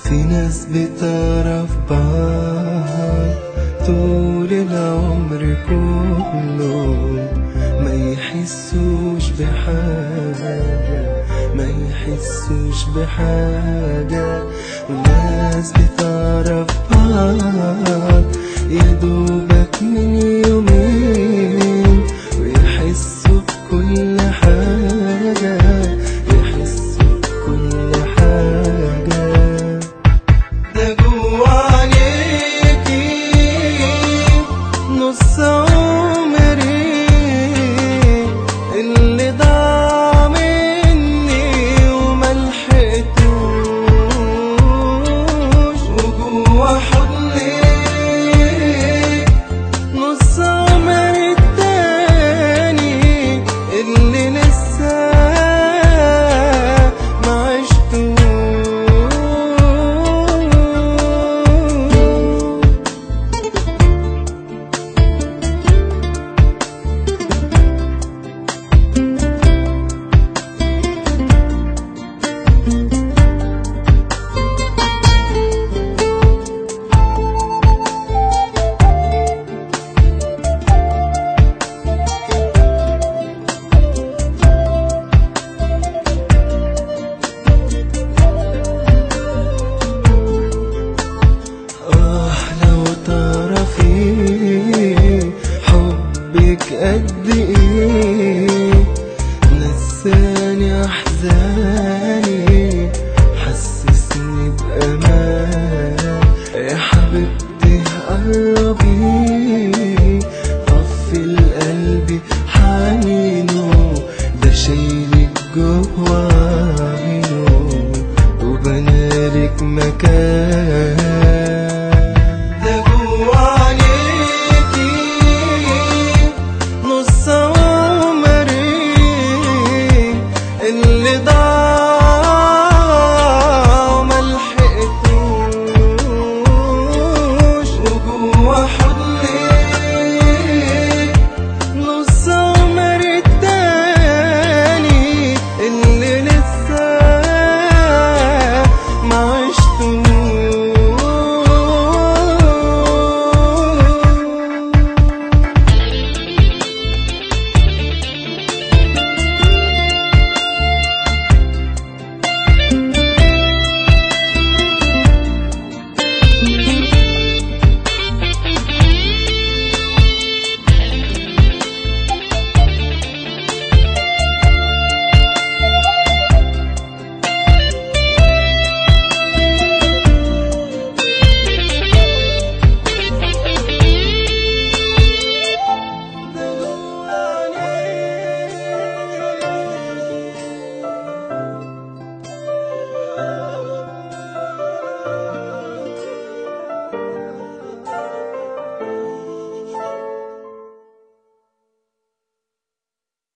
في ناس بتعرف بعض طول العمر كله ما يحسوش بحاجة ما يحسوش بحاجة وناس بتعرف بعض يا دوبك من يومين ويحسوا بكل حاجة يحسوا بكل حاجة ده جوا عينيكي نص عمري اللي ضاع مني وملحقتوش وجوا حضنك نص عمري التاني اللي لسه ما عشتوش آه لو تعرفي حبك قد إيه نساني أحزاني حسسني بأمان يا حبيبتي قربي طفي القلب حنينه ده شايلك جوا عينه وبنالك مكان